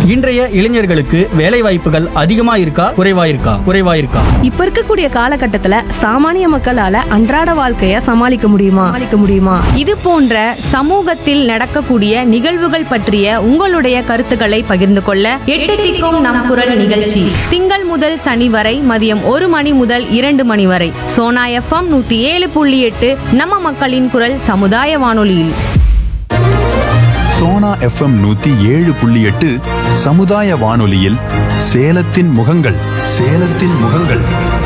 இன்றைய இளைஞர்களுக்கு வேலை வாய்ப்புகள் அதிகமா இருக்கா குறைவா இருக்கா குறைவா இருக்கா இப்ப இருக்கக்கூடிய காலகட்டத்துல சாமானிய மக்களால அன்றாட வாழ்க்கைய சமாளிக்க முடியுமா சமாளிக்க முடியுமா இது போன்ற சமூகத்தில் நடக்கக்கூடிய நிகழ்வுகள் பற்றிய உங்களுடைய கருத்துக்களை பகிர்ந்து கொள்ள எட்டு திக்கும் நம் குரல் நிகழ்ச்சி திங்கள் முதல் சனி வரை மதியம் ஒரு மணி முதல் இரண்டு மணி வரை சோனா எஃப்எம் நூத்தி ஏழு புள்ளி எட்டு நம்ம மக்களின் குரல் சமுதாய வானொலியில் சோனா எஃப்எம் நூத்தி ஏழு புள்ளி எட்டு சமுதாய வானொலியில் சேலத்தின் முகங்கள் சேலத்தின் முகங்கள்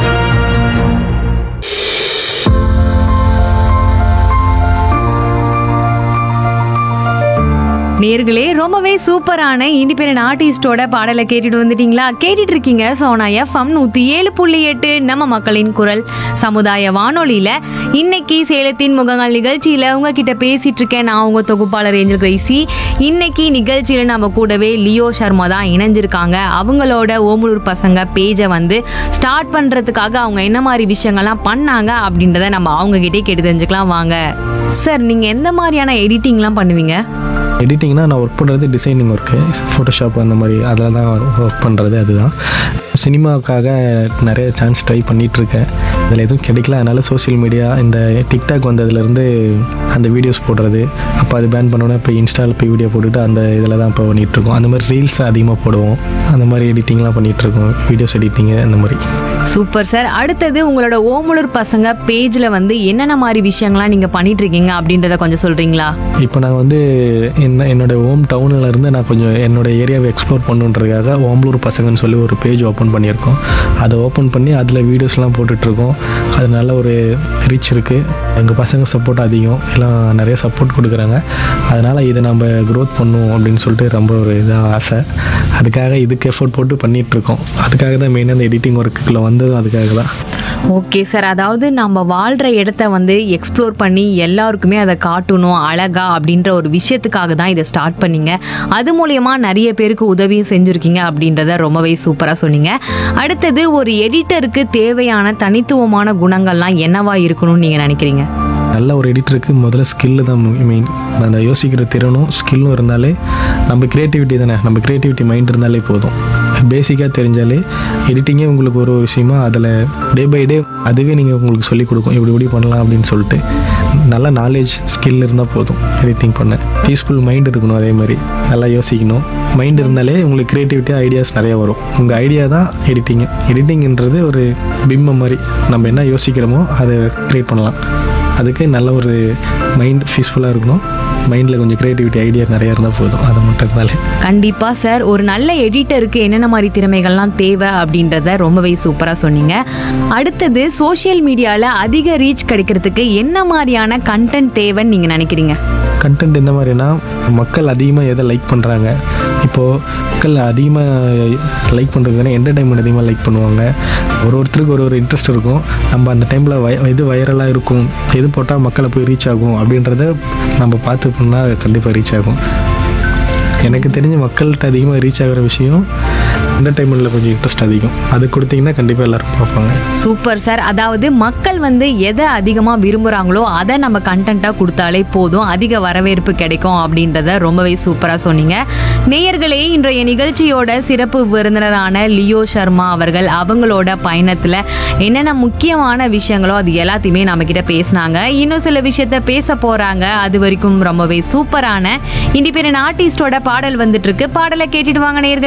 நேர்களே ரொம்பவே சூப்பரான இண்டிபெண்டன்ட் ஆர்டிஸ்டோட பாடலை கேட்டுட்டு வந்துட்டீங்களா கேட்டுட்டு இருக்கீங்க சோனா எஃப்எம் நூத்தி ஏழு புள்ளி எட்டு நம்ம மக்களின் குரல் சமுதாய வானொலியில இன்னைக்கு சேலத்தின் முகங்கள் நிகழ்ச்சியில உங்ககிட்ட பேசிட்டு இருக்கேன் நான் உங்க தொகுப்பாளர் ஏஞ்சல் கிரைசி இன்னைக்கு நிகழ்ச்சியில நம்ம கூடவே லியோ சர்மா தான் இணைஞ்சிருக்காங்க அவங்களோட ஓமலூர் பசங்க பேஜை வந்து ஸ்டார்ட் பண்றதுக்காக அவங்க என்ன மாதிரி விஷயங்கள்லாம் பண்ணாங்க அப்படின்றத நம்ம அவங்க கிட்டே கேட்டு தெரிஞ்சுக்கலாம் வாங்க சார் நீங்க எந்த மாதிரியான எடிட்டிங்லாம் பண்ணுவீங்க எடிட்டிங்னா நான் ஒர்க் பண்ணுறது டிசைனிங் ஒர்க்கு ஃபோட்டோஷாப் அந்த மாதிரி அதில் தான் ஒர்க் பண்ணுறது அதுதான் சினிமாவுக்காக நிறைய சான்ஸ் ட்ரை பண்ணிகிட்ருக்கேன் அதில் எதுவும் கிடைக்கல அதனால் சோஷியல் மீடியா இந்த டிக்டாக் வந்ததுலேருந்து அந்த வீடியோஸ் போடுறது அப்போ அது பேன் பண்ணோன்னே இப்போ இன்ஸ்டாவில் போய் வீடியோ போட்டுட்டு அந்த இதில் தான் இப்போ பண்ணிகிட்ருக்கோம் அந்த மாதிரி ரீல்ஸ் அதிகமாக போடுவோம் அந்த மாதிரி எடிட்டிங்லாம் பண்ணிகிட்ருக்கோம் வீடியோஸ் எடிட்டிங்கு அந்த மாதிரி சூப்பர் சார் அடுத்தது உங்களோட ஓமலூர் பசங்க பேஜ்ல வந்து என்னென்ன மாதிரி விஷயங்கள்லாம் நீங்க பண்ணிட்டு இருக்கீங்க அப்படின்றத கொஞ்சம் சொல்றீங்களா இப்போ நான் வந்து என்ன என்னோட ஹோம் டவுனில் இருந்து நான் கொஞ்சம் என்னோட ஏரியாவை எக்ஸ்ப்ளோர் பண்ணுன்றதுக்காக ஓம்பலூர் பசங்கன்னு சொல்லி ஒரு பேஜ் ஓப்பன் பண்ணியிருக்கோம் அதை ஓப்பன் பண்ணி அதில் வீடியோஸ்லாம் போட்டுட்ருக்கோம் அது நல்ல ஒரு ரீச் இருக்குது எங்கள் பசங்க சப்போர்ட் அதிகம் எல்லாம் நிறைய சப்போர்ட் கொடுக்குறாங்க அதனால் இதை நம்ம க்ரோத் பண்ணும் அப்படின்னு சொல்லிட்டு ரொம்ப ஒரு இதாக ஆசை அதுக்காக இதுக்கு எஃபோர்ட் போட்டு பண்ணிகிட்ருக்கோம் அதுக்காக தான் மெயினாக அந்த எடிட்டிங் ஒர்க்குள்ளே வந்ததும் அதுக்காக தான் ஓகே சார் அதாவது நம்ம வாழ்ற இடத்த வந்து எக்ஸ்ப்ளோர் பண்ணி எல்லாருக்குமே அதை காட்டணும் அழகா அப்படின்ற ஒரு விஷயத்துக்காக தான் இதை ஸ்டார்ட் பண்ணீங்க அது மூலயமா நிறைய பேருக்கு உதவியும் செஞ்சுருக்கீங்க அப்படின்றத ரொம்பவே சூப்பராக சொன்னீங்க அடுத்தது ஒரு எடிட்டருக்கு தேவையான தனித்துவமான குணங்கள்லாம் என்னவா இருக்கணும்னு நீங்கள் நினைக்கிறீங்க நல்ல ஒரு எடிட்டருக்கு முதல்ல ஸ்கில்லு தான் மெயின் அந்த யோசிக்கிற திறனும் ஸ்கில்லும் இருந்தாலே நம்ம க்ரியேட்டிவிட்டி தானே நம்ம க்ரியேட்டிவிட்டி மைண்ட் இருந்தாலே போதும் பேசிக்காக தெரிஞ்சாலே எடிட்டிங்கே உங்களுக்கு ஒரு விஷயமா அதில் டே பை டே அதுவே நீங்கள் உங்களுக்கு சொல்லிக் கொடுக்கும் இப்படி இப்படி பண்ணலாம் அப்படின்னு சொல்லிட்டு நல்ல நாலேஜ் ஸ்கில் இருந்தால் போதும் எடிட்டிங் பண்ண பீஸ்ஃபுல் மைண்ட் இருக்கணும் அதே மாதிரி நல்லா யோசிக்கணும் மைண்ட் இருந்தாலே உங்களுக்கு க்ரியேட்டிவிட்டி ஐடியாஸ் நிறைய வரும் உங்கள் ஐடியா தான் எடிட்டிங் எடிட்டிங்ன்றது ஒரு பிம்பம் மாதிரி நம்ம என்ன யோசிக்கிறோமோ அதை க்ரியேட் பண்ணலாம் அதுக்கு நல்ல ஒரு மைண்ட் பீஸ்ஃபுல்லாக இருக்கணும் மைண்டில் கொஞ்சம் க்ரியேட்டிவிட்டி ஐடியா நிறையா இருந்தால் போதும் அதை மட்டும் இருந்தாலே கண்டிப்பா சார் ஒரு நல்ல எடிட்டருக்கு என்னென்ன மாதிரி திறமைகள்லாம் தேவை அப்படின்றத ரொம்பவே சூப்பரா சொன்னீங்க அடுத்தது சோஷியல் மீடியால அதிக ரீச் கிடைக்கிறதுக்கு என்ன மாதிரியான கண்டென்ட் தேவைன்னு நீங்க நினைக்கிறீங்க கண்டென்ட் எந்த மாதிரினா மக்கள் அதிகமாக எதை லைக் பண்ணுறாங்க இப்போது மக்கள் அதிகமாக லைக் பண்ணுறதுனா என்டர்டைன்மெண்ட் அதிகமாக லைக் பண்ணுவாங்க ஒரு ஒருத்தருக்கு ஒரு ஒரு இன்ட்ரெஸ்ட் இருக்கும் நம்ம அந்த டைமில் வய எது வைரலாக இருக்கும் எது போட்டால் மக்களை போய் ரீச் ஆகும் அப்படின்றத நம்ம பார்த்து பண்ணால் கண்டிப்பாக ரீச் ஆகும் எனக்கு தெரிஞ்ச மக்கள்கிட்ட அதிகமாக ரீச் ஆகிற விஷயம் என்டர்டைன்மெண்ட்டில் கொஞ்சம் இன்ட்ரெஸ்ட் அதிகம் அது கொடுத்தீங்கன்னா கண்டிப்பாக எல்லாரும் பார்ப்பாங்க சூப்பர் சார் அதாவது மக்கள் வந்து எதை அதிகமா விரும்புறாங்களோ அதை நம்ம கண்டென்ட்டா கொடுத்தாலே போதும் அதிக வரவேற்பு கிடைக்கும் அப்படின்றத ரொம்பவே சூப்பரா சொன்னீங்க நேயர்களே இன்றைய நிகழ்ச்சியோட சிறப்பு விருந்தினரான லியோ சர்மா அவர்கள் அவங்களோட பயணத்துல என்னென்ன முக்கியமான விஷயங்களோ அது எல்லாத்தையுமே நம்ம கிட்ட பேசினாங்க இன்னும் சில விஷயத்த பேச போறாங்க அது வரைக்கும் ரொம்பவே சூப்பரான இண்டிபெண்டன்ட் ஆர்டிஸ்டோட பாடல் வந்துட்டு இருக்கு பாடலை கேட்டுட்டு வாங்க நேயர்களே